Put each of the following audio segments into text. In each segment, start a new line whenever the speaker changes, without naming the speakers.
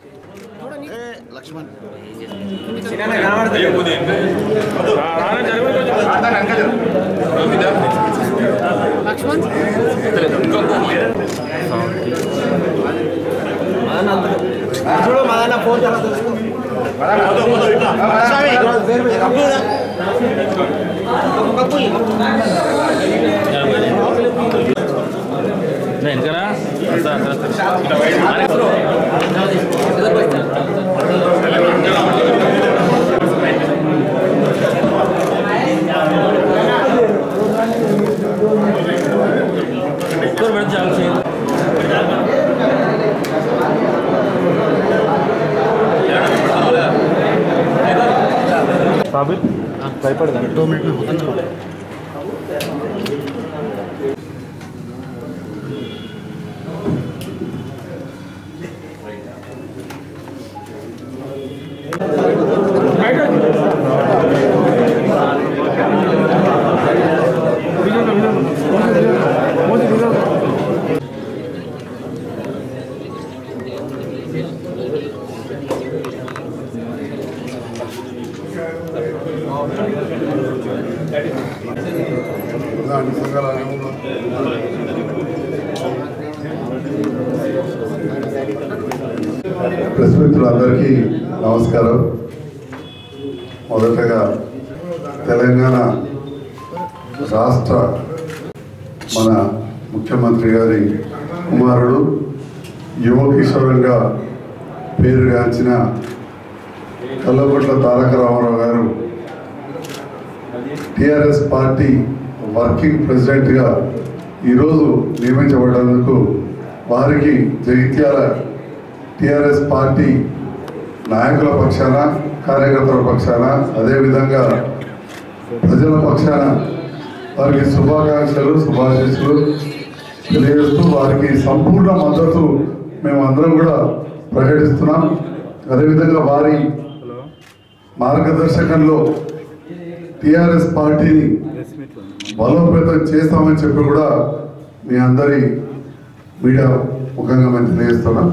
లక్ష్మణ్
చూడు మదన్న ఫోన్ తర్వాత
వెనకరా
दो मिनट में होता ना
దాని సంఘాలు ప్రెస్ మిత్రులందరికీ నమస్కారం మొదటగా తెలంగాణ రాష్ట్ర మన ముఖ్యమంత్రి గారి కుమారుడు యువ కిషోరంగా పేరుగాంచిన కల్లబొట్ల తారక రామారావు గారు టిఆర్ఎస్ పార్టీ వర్కింగ్ ప్రెసిడెంట్గా ఈరోజు నియమించబడినందుకు వారికి జగిత్యాల టిఆర్ఎస్ పార్టీ నాయకుల పక్షాన కార్యకర్తల పక్షాన అదేవిధంగా ప్రజల పక్షాన వారికి శుభాకాంక్షలు శుభాశీస్సులు తెలియజేస్తూ వారికి సంపూర్ణ మద్దతు మేమందరం కూడా ప్రకటిస్తున్నాం అదేవిధంగా వారి మార్గదర్శకంలో టిఆర్ఎస్ పార్టీని బలోపేతం చేస్తామని చెప్పి కూడా మీ అందరి మీడియా ముఖంగా మేము తెలియజేస్తున్నాం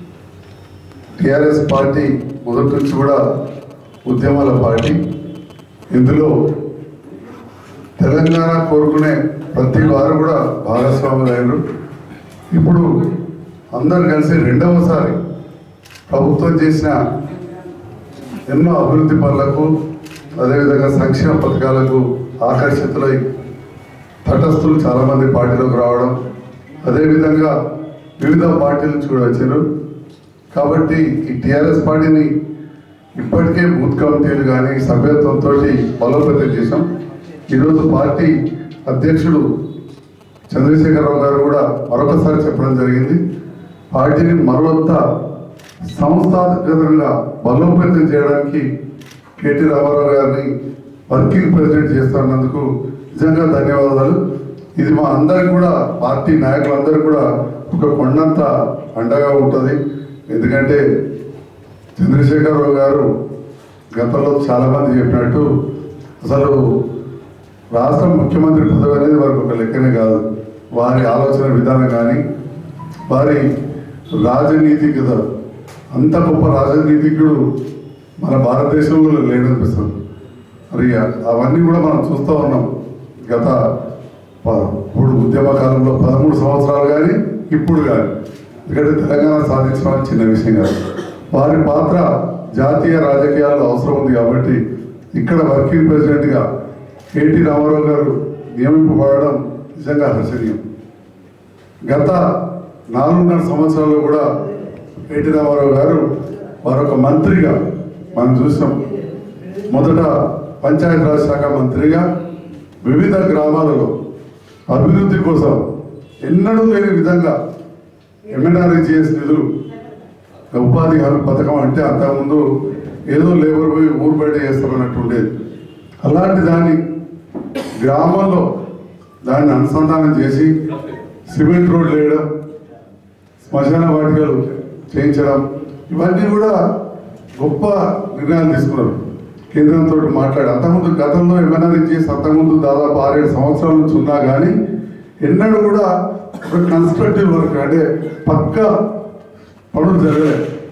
టిఆర్ఎస్ పార్టీ మొదటి నుంచి కూడా ఉద్యమాల పార్టీ ఇందులో తెలంగాణ కోరుకునే ప్రతి వారు కూడా భాగస్వాములు అయ్యారు ఇప్పుడు అందరు కలిసి రెండవసారి ప్రభుత్వం చేసిన ఎన్నో అభివృద్ధి పనులకు అదేవిధంగా సంక్షేమ పథకాలకు ఆకర్షితులై తటస్థులు చాలామంది పార్టీలోకి రావడం అదేవిధంగా వివిధ పార్టీలు చూడవచ్చారు కాబట్టి ఈ టీఆర్ఎస్ పార్టీని ఇప్పటికే బూత్ కమిటీలు కానీ సభ్యత్వంతో బలోపేతం చేశాం ఈరోజు పార్టీ అధ్యక్షుడు చంద్రశేఖరరావు గారు కూడా మరొకసారి చెప్పడం జరిగింది పార్టీని మరొంత సంస్థాగతంగా బలోపేతం చేయడానికి కేటీ రామారావు గారిని వర్కింగ్ ప్రెసిడెంట్ చేస్తున్నందుకు నిజంగా ధన్యవాదాలు ఇది మా అందరికి కూడా పార్టీ నాయకులందరూ కూడా ఒక కొండంత అండగా ఉంటుంది ఎందుకంటే చంద్రశేఖరరావు గారు గతంలో చాలామంది చెప్పినట్టు అసలు రాష్ట్ర ముఖ్యమంత్రి పదవి అనేది వారికి ఒక లెక్కనే కాదు వారి ఆలోచన విధానం కానీ వారి రాజనీతికత అంత గొప్ప రాజనీతికుడు మన భారతదేశంలో లేడనిపిస్తుంది మరి అవన్నీ కూడా మనం చూస్తూ ఉన్నాం గత ప- ఇప్పుడు ఉద్యమ కాలంలో పదమూడు సంవత్సరాలు కానీ ఇప్పుడు కానీ ఎందుకంటే తెలంగాణ సాధించడం చిన్న విషయం కాదు వారి పాత్ర జాతీయ రాజకీయాల్లో అవసరం ఉంది కాబట్టి ఇక్కడ వర్కింగ్ ప్రెసిడెంట్గా కేటీ రామారావు గారు నియమింపబడడం నిజంగా హర్షణీయం గత నాలుగున్నర సంవత్సరాల్లో కూడా కేటీ రామారావు గారు వారొక మంత్రిగా మనం చూసాం మొదట పంచాయతీరాజ్ శాఖ మంత్రిగా వివిధ గ్రామాలలో అభివృద్ధి కోసం ఎన్నడూ లేని విధంగా ఎంఎన్ఆర్ఈజిఎస్ నిధులు ఉపాధి హామీ పథకం అంటే అంతకుముందు ఏదో లేబర్ పోయి ఊరు బయట చేస్తామన్నట్టు ఉండేది అలాంటి దాన్ని గ్రామంలో దాన్ని అనుసంధానం చేసి సిమెంట్ రోడ్లు వేయడం శ్మశాన వాటికలు చేయించడం ఇవన్నీ కూడా గొప్ప నిర్ణయాలు తీసుకున్నారు కేంద్రంతో మాట్లాడి అంతకుముందు గతంలో ఏమైనా చేసి అంతకుముందు దాదాపు ఆరేడు సంవత్సరాల నుంచి ఉన్నా కానీ ఎన్నడూ కూడా ఒక కన్స్ట్రక్టివ్ వర్క్ అంటే పక్క పనులు జరగలేదు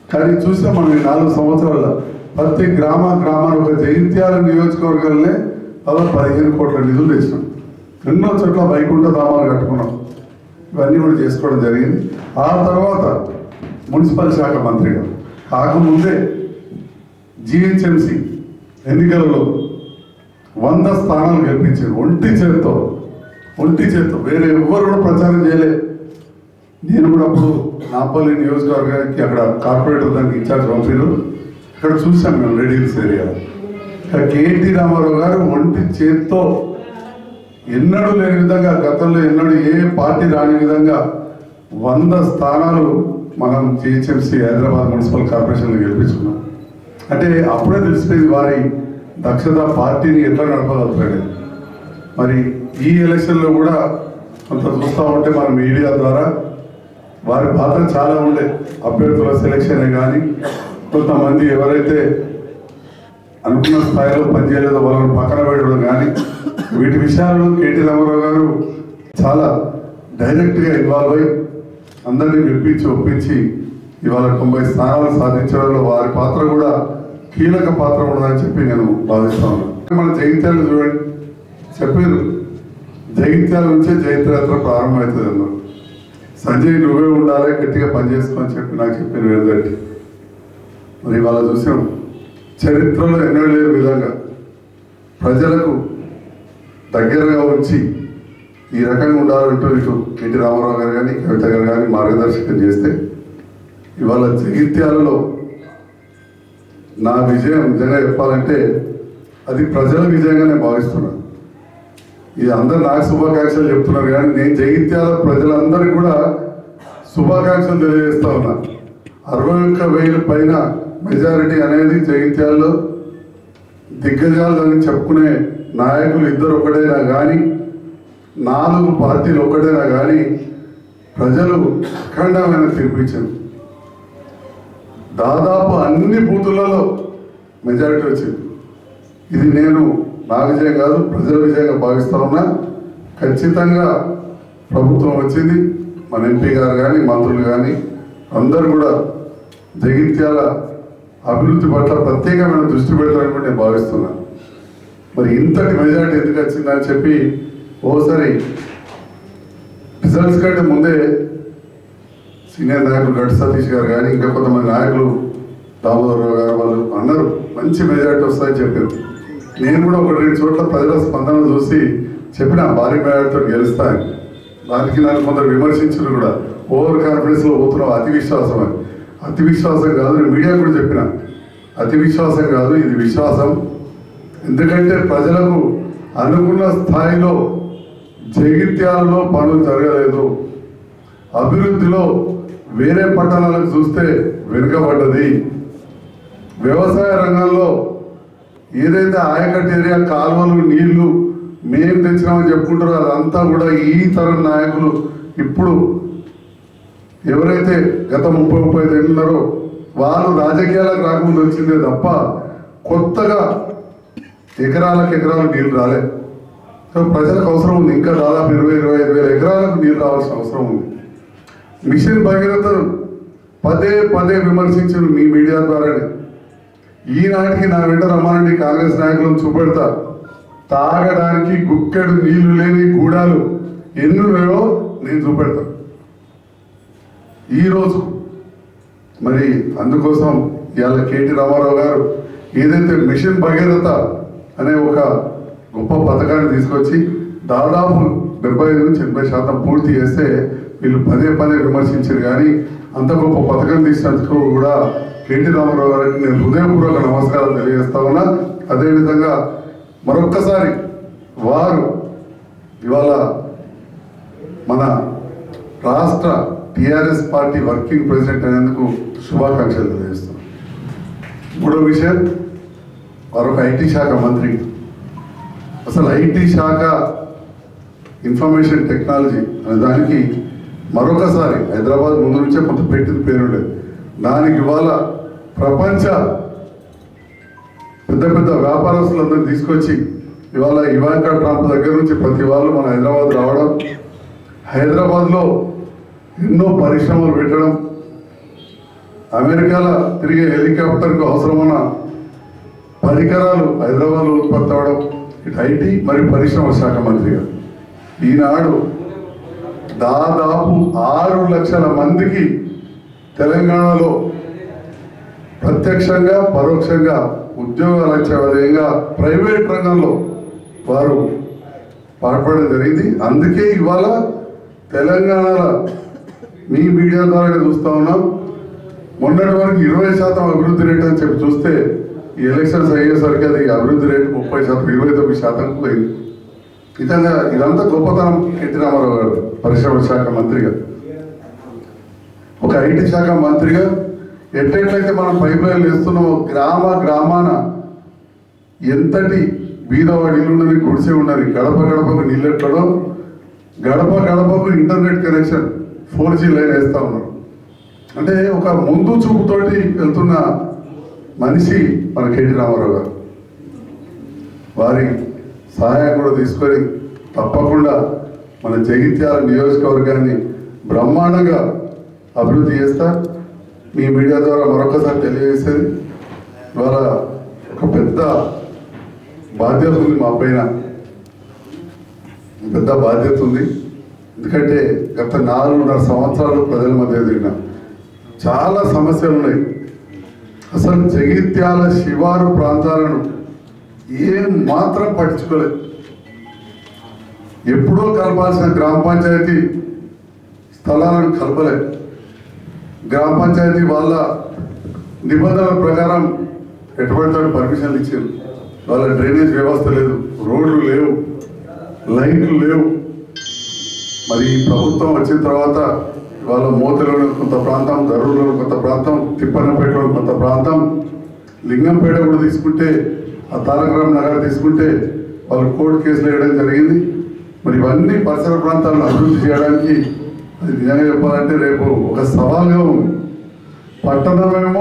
కానీ చూసాం మనం ఈ నాలుగు సంవత్సరాల్లో ప్రతి గ్రామ గ్రామాన్ని ఒక జైత్యాల నియోజకవర్గాలనే దాదాపు పదిహేను కోట్ల నిధులు తెచ్చినాం ఎన్నో చోట్ల వైకుంఠ ధామాలు కట్టుకున్నాం ఇవన్నీ కూడా చేసుకోవడం జరిగింది ఆ తర్వాత మున్సిపల్ శాఖ మంత్రిగా కాకముందే జిహెచ్ఎంసి ఎన్నికలలో వంద స్థానాలు గెలిపించారు ఒంటి చేత్తో ఒంటి చేత్తో వేరే ఎవ్వరు కూడా ప్రచారం చేయలే నేను కూడా అప్పుడు నాపల్లి నియోజకవర్గానికి అక్కడ కార్పొరేటర్ దానికి ఇన్ఛార్జ్ పంపారు అక్కడ చూసాం మేము రెడీ హిల్స్ ఏరియా ఇక్కడ కేటీ రామారావు గారు ఒంటి చేత్తో ఎన్నడూ లేని విధంగా గతంలో ఎన్నడూ ఏ పార్టీ రాని విధంగా వంద స్థానాలు మనం జిహెచ్ఎంసీ హైదరాబాద్ మున్సిపల్ కార్పొరేషన్లో గెలిపించుకున్నాం అంటే అప్పుడే తెలిసిపోయింది వారి దక్షత పార్టీని ఎట్లా నడపగలుగుతాడు మరి ఈ ఎలక్షన్లో కూడా కొంత చూస్తూ ఉంటే మన మీడియా ద్వారా వారి పాత్ర చాలా ఉండే అభ్యర్థుల సెలక్షన్ కానీ కొంతమంది ఎవరైతే అనుకున్న స్థాయిలో పనిచేయలేదో వాళ్ళని పక్కన పెట్టడం కానీ వీటి విషయాల్లో కేటీ రామారావు గారు చాలా డైరెక్ట్గా ఇన్వాల్వ్ అయ్యి అందరినీ మెప్పించి ఒప్పించి ఇవాళ తొంభై స్థానాలు సాధించడంలో వారి పాత్ర కూడా కీలక పాత్ర ఉండదని చెప్పి నేను భావిస్తా ఉన్నాను మన జగిత్యాలు చూడండి చెప్పారు జగిత్యాల నుంచే జైత్రయాత్ర ప్రారంభమవుతుంది అన్నారు సంజయ్ నువ్వే ఉండాలి గట్టిగా పనిచేసుకో అని చెప్పి నాకు చెప్పిన వేదండి మరి ఇవాళ చూసాం చరిత్రలో ఎన్నడూ లేని విధంగా ప్రజలకు దగ్గరగా వచ్చి ఈ రకంగా ఉండాలంటూ ఇటు కేటీ రామారావు గారు కానీ కవిత గారు కానీ మార్గదర్శకం చేస్తే ఇవాళ జగిత్యాలలో నా విజయం నిజంగా చెప్పాలంటే అది ప్రజల విజయంగా నేను భావిస్తున్నాను ఇది అందరు నాకు శుభాకాంక్షలు చెప్తున్నారు కానీ నేను జగిత్యాల ప్రజలందరికీ కూడా శుభాకాంక్షలు తెలియజేస్తా ఉన్నా అరవై ఒక్క వేల పైన మెజారిటీ అనేది జగిత్యాల్లో దిగ్గజాలు అని చెప్పుకునే నాయకులు ఇద్దరు ఒకటైనా కానీ నాలుగు పార్టీలు ఒకటైనా కానీ ప్రజలు అఖండమైన తీర్పిచ్చారు దాదాపు అన్ని బూతులలో మెజారిటీ వచ్చింది ఇది నేను నా విజయం కాదు ప్రజల విజయంగా భావిస్తా ఉన్నా ఖచ్చితంగా ప్రభుత్వం వచ్చింది మన ఎంపీ గారు కానీ మంత్రులు కానీ అందరూ కూడా జగిత్యాల అభివృద్ధి పట్ల ప్రత్యేకమైన దృష్టి పెడతారని కూడా నేను భావిస్తున్నాను మరి ఇంతటి మెజారిటీ ఎందుకు వచ్చిందని చెప్పి ఓసారి రిజల్ట్స్ కంటే ముందే సీనియర్ నాయకులు గడ్డి సతీష్ గారు కానీ ఇంకా కొంతమంది నాయకులు దామోదరరావు గారు వాళ్ళు అన్నారు మంచి మెజారిటీ వస్తాయని చెప్పారు నేను కూడా ఒక రెండు చోట్ల ప్రజల స్పందన చూసి చెప్పిన భారీ మెజారిటీతో గెలుస్తాను దానికి నన్ను కొందరు విమర్శించారు కూడా ఓవర్ కాన్ఫిడెన్స్ లో పోతున్నావు అతి విశ్వాసం అని అతి విశ్వాసం కాదు నేను మీడియా కూడా చెప్పిన అతి విశ్వాసం కాదు ఇది విశ్వాసం ఎందుకంటే ప్రజలకు అనుకున్న స్థాయిలో జగిత్యాలలో పనులు జరగలేదు అభివృద్ధిలో వేరే పట్టణాలకు చూస్తే వెనుకబడ్డది వ్యవసాయ రంగంలో ఏదైతే ఆయకట్టు ఏరియా కాలువలు నీళ్లు మేం తెచ్చినామని చెప్పుకుంటారో అదంతా కూడా ఈ తరం నాయకులు ఇప్పుడు ఎవరైతే గత ముప్పై ముప్పై ఐదు ఏళ్ళు ఉన్నారో వాళ్ళు రాజకీయాలకు రాకముందు వచ్చిందే తప్ప కొత్తగా ఎకరాలకు ఎకరాలు నీళ్లు రాలే సో ప్రజలకు అవసరం ఉంది ఇంకా దాదాపు ఇరవై ఇరవై ఐదు వేల ఎకరాలకు నీళ్లు రావాల్సిన అవసరం ఉంది మిషన్ భగీరథను పదే పదే విమర్శించిన మీ మీడియా ద్వారానే ఈనాటికి నా వెంట రమ్మానండి కాంగ్రెస్ నాయకులను చూపెడతా తాగడానికి గుక్కెడు నీళ్లు లేని గూడాలు ఎన్ని ఉన్నాయో నేను చూపెడతా ఈరోజు మరి అందుకోసం ఇవాళ కేటీ రామారావు గారు ఏదైతే మిషన్ భగీరథ అనే ఒక గొప్ప పథకాన్ని తీసుకొచ్చి దాదాపు డెబ్బై ఐదు నుంచి ఎనభై శాతం పూర్తి చేస్తే వీళ్ళు పదే పదే విమర్శించారు కానీ అంత గొప్ప పథకం తీసినందుకు కూడా కేటీ రామారావు గారికి నేను హృదయపూర్వక నమస్కారం తెలియజేస్తా ఉన్నా అదేవిధంగా మరొక్కసారి వారు ఇవాళ మన రాష్ట్ర టిఆర్ఎస్ పార్టీ వర్కింగ్ ప్రెసిడెంట్ అయినందుకు శుభాకాంక్షలు తెలియజేస్తున్నాను మూడో విషయం మరొక ఐటీ శాఖ మంత్రి అసలు ఐటీ శాఖ ఇన్ఫర్మేషన్ టెక్నాలజీ అనే దానికి మరొకసారి హైదరాబాద్ ముందు నుంచే కొంత పెట్టిన పేరుండేది దానికి ఇవాళ ప్రపంచ పెద్ద పెద్ద వ్యాపారస్తులందరూ తీసుకొచ్చి ఇవాళ ఇవాంకా ట్రంప్ దగ్గర నుంచి ప్రతి వాళ్ళు మన హైదరాబాద్ రావడం హైదరాబాద్లో ఎన్నో పరిశ్రమలు పెట్టడం అమెరికాలో తిరిగే హెలికాప్టర్కు అవసరమైన పరికరాలు హైదరాబాద్లో ఉత్పత్తి అవడం ఇటు ఐటీ మరియు పరిశ్రమ శాఖ మంత్రిగా ఈనాడు దాదాపు ఆరు లక్షల మందికి తెలంగాణలో ప్రత్యక్షంగా పరోక్షంగా ఉద్యోగాలు వచ్చే విధంగా ప్రైవేట్ రంగంలో వారు పాటుపడడం జరిగింది అందుకే ఇవాళ తెలంగాణలో మీ మీడియా ద్వారా చూస్తా ఉన్నాం మొన్నటి వరకు ఇరవై శాతం అభివృద్ధి రేట్ అని చెప్పి చూస్తే ఈ ఎలక్షన్స్ అయ్యేసరికి అది అభివృద్ధి రేటు ముప్పై శాతం ఇరవై తొమ్మిది శాతం పోయింది విధంగా ఇదంతా గొప్పతనం ఎన్టీ రామారావు గారు పరిశ్రమ శాఖ మంత్రిగా ఒక ఐటీ శాఖ మంత్రిగా ఎట్లయితే మనం పైప్ లైన్ వేస్తున్నామో గ్రామ గ్రామాన ఎంతటి బీదవాడి ఇల్లు ఉన్నది గుడిసె ఉన్నది గడప గడపకు నీళ్ళెట్టడో గడప గడపకు internet connection four G line వేస్తా ఉన్నారు అంటే ఒక ముందు చూపుతోటి వెళ్తున్న మనిషి మన కేటీ రామారావు గారు వారి సహాయం కూడా తీసుకొని తప్పకుండా మన జగిత్యాల నియోజకవర్గాన్ని బ్రహ్మాండంగా అభివృద్ధి చేస్తా మీ మీడియా ద్వారా మరొకసారి తెలియజేసేది ఇవాళ ఒక పెద్ద బాధ్యత ఉంది మా పైన పెద్ద బాధ్యత ఉంది ఎందుకంటే గత నాలుగున్నర సంవత్సరాలు ప్రజల మధ్య తిరిగినా చాలా సమస్యలు ఉన్నాయి అసలు జగిత్యాల శివారు ప్రాంతాలను ఏం మాత్రం పట్టించుకోలేదు ఎప్పుడో కలపాల్సిన గ్రామ పంచాయతీ స్థలాలను కలపలేదు గ్రామ పంచాయతీ వాళ్ళ నిబంధనల ప్రకారం ఎటువంటి పర్మిషన్లు ఇచ్చారు వాళ్ళ డ్రైనేజ్ వ్యవస్థ లేదు రోడ్లు లేవు లైట్లు లేవు మరి ఈ ప్రభుత్వం వచ్చిన తర్వాత వాళ్ళ మోతలో కొంత ప్రాంతం ధరూరులో కొంత ప్రాంతం తిప్పన్నపేటలో కొంత ప్రాంతం లింగంపేట కూడా తీసుకుంటే ఆ తారకరామ్ నగర్ తీసుకుంటే వాళ్ళు కోర్టు కేసులు వేయడం జరిగింది మరి ఇవన్నీ పరిసర ప్రాంతాలను అభివృద్ధి చేయడానికి అది నిజంగా చెప్పాలంటే రేపు ఒక సవాల్గా ఉంది పట్టణమేమో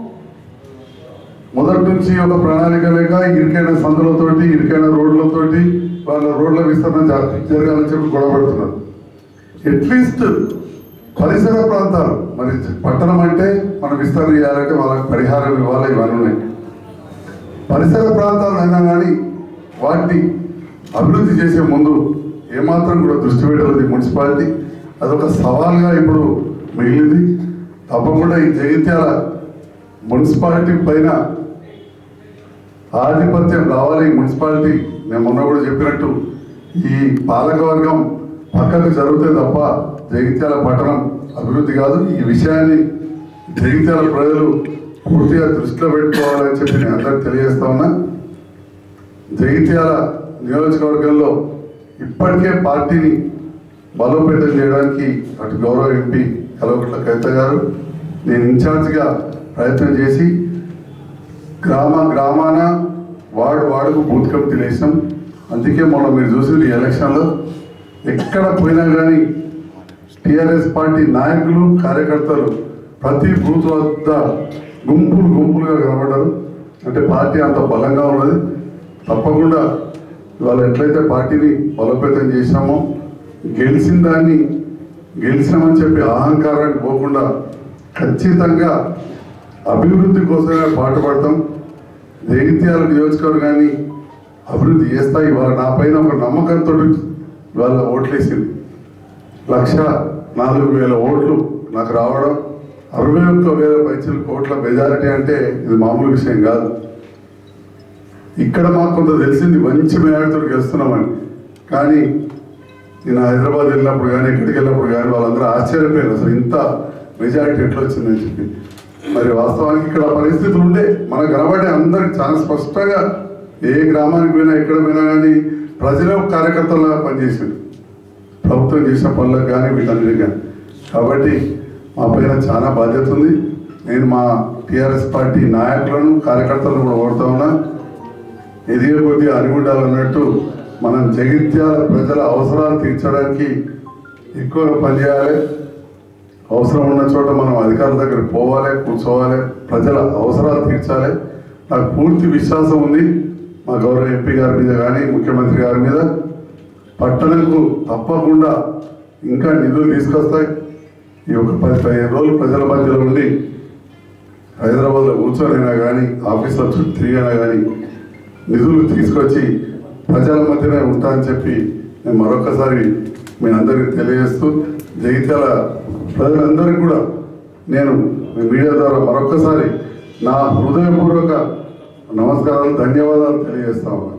మొదటి నుంచి ఒక ప్రణాళిక లేక ఇరుకైన సందులతోటి ఇరుకైన రోడ్లతోటి వాళ్ళ రోడ్ల విస్తరణ జర- జరగాలని చెప్పి గొడవపడుతున్నారు అట్లీస్ట్ పరిసర ప్రాంతాలు మరి పట్టణం అంటే మనం విస్తరణ చేయాలంటే వాళ్ళకి పరిహారం ఇవ్వాలి ఇవన్నీ ఉన్నాయి పరిసర ప్రాంతాలు అయినా కానీ వాటిని అభివృద్ధి చేసే ముందు ఏమాత్రం కూడా దృష్టి పెట్టలేదు మున్సిపాలిటీ అదొక సవాల్గా ఇప్పుడు మిగిలింది తప్పకుండా ఈ జగిత్యాల మున్సిపాలిటీ పైన ఆధిపత్యం రావాలి ఈ మున్సిపాలిటీ నేను మొన్న కూడా చెప్పినట్టు ఈ పాలకవర్గం పక్కకు జరుగుతే తప్ప జగిత్యాల పట్టణం అభివృద్ధి కాదు ఈ విషయాన్ని జగిత్యాల ప్రజలు పూర్తిగా దృష్టిలో పెట్టుకోవాలని చెప్పి నేను అందరికి తెలియజేస్తా ఉన్నా జగిత్యాల నియోజకవర్గంలో ఇప్పటికే పార్టీని బలోపేతం చేయడానికి అటు గౌరవ ఎంపీ కలవకుట్ల కవిత గారు నేను ఇన్ఛార్జిగా ప్రయత్నం చేసి గ్రామ గ్రామాన వార్డు వార్డుకు బూత్ కమిటీలు వేసాం అందుకే మొన్న మీరు చూసింది ఈ ఎలక్షన్లో ఎక్కడ పోయినా కానీ టిఆర్ఎస్ పార్టీ నాయకులు కార్యకర్తలు ప్రతి బూత్ వద్ద గుంపులు గుంపులుగా కనబడ్డారు అంటే పార్టీ అంత బలంగా ఉన్నది తప్పకుండా ఇవాళ ఎట్లయితే పార్టీని బలోపేతం చేశామో గెలిచిన దాన్ని గెలిచామని చెప్పి అహంకారానికి పోకుండా ఖచ్చితంగా అభివృద్ధి కోసమే పాటుపడతాం జగిత్యాల నియోజకవర్గాన్ని అభివృద్ధి చేస్తా ఇవాళ నా పైన ఒక నమ్మకంతో ఇవాళ ఓట్లేసింది లక్ష నాలుగు వేల ఓట్లు నాకు రావడం అరవై ఒక్క వేల పైచలు కోట్ల మెజారిటీ అంటే ఇది మామూలు విషయం కాదు ఇక్కడ మాకు కొంత తెలిసింది మంచి మెజారిటీతో గెలుస్తున్నామని కానీ నేను హైదరాబాద్ వెళ్ళినప్పుడు కానీ ఎక్కడికి వెళ్ళినప్పుడు కానీ వాళ్ళందరూ ఆశ్చర్యపోయారు అసలు ఇంత మెజారిటీ ఎట్లా వచ్చిందని చెప్పి మరి వాస్తవానికి ఇక్కడ పరిస్థితులు ఉండే మనకు కనబడే అందరికి చాలా స్పష్టంగా ఏ గ్రామానికి పోయినా ఎక్కడ పోయినా కానీ ప్రజలే కార్యకర్తలుగా పనిచేసింది ప్రభుత్వం చేసిన పనులకు కానీ వీటన్నిటికి కానీ కాబట్టి మా పైన చాలా బాధ్యత ఉంది నేను మా టీఆర్ఎస్ పార్టీ నాయకులను కార్యకర్తలను కూడా కోరుతా ఉన్నా ఎదిగే కొద్దీ అనిగుండాలన్నట్టు మనం జగిత్యాల ప్రజల అవసరాలు తీర్చడానికి ఎక్కువగా పనిచేయాలి అవసరం ఉన్న చోట మనం అధికారుల దగ్గర పోవాలి కూర్చోవాలి ప్రజల అవసరాలు తీర్చాలి నాకు పూర్తి విశ్వాసం ఉంది మా గౌరవ ఎంపీ గారి మీద కానీ ముఖ్యమంత్రి గారి మీద పట్టణంకు తప్పకుండా ఇంకా నిధులు తీసుకొస్తాయి ఈ ఒక పది పదిహేను రోజులు ప్రజల మధ్యలో ఉండి హైదరాబాద్లో కూర్చొనైనా కానీ ఆఫీసులో చుట్టూ తిరిగినా కానీ నిధులు తీసుకొచ్చి ప్రజల మధ్యనే ఉంటా అని చెప్పి నేను మరొకసారి మీ అందరికీ తెలియజేస్తూ జగిత్యాల ప్రజలందరికీ కూడా నేను మీ మీడియా ద్వారా మరొకసారి నా హృదయపూర్వక నమస్కారాలు ధన్యవాదాలు తెలియజేస్తా ఉన్నాను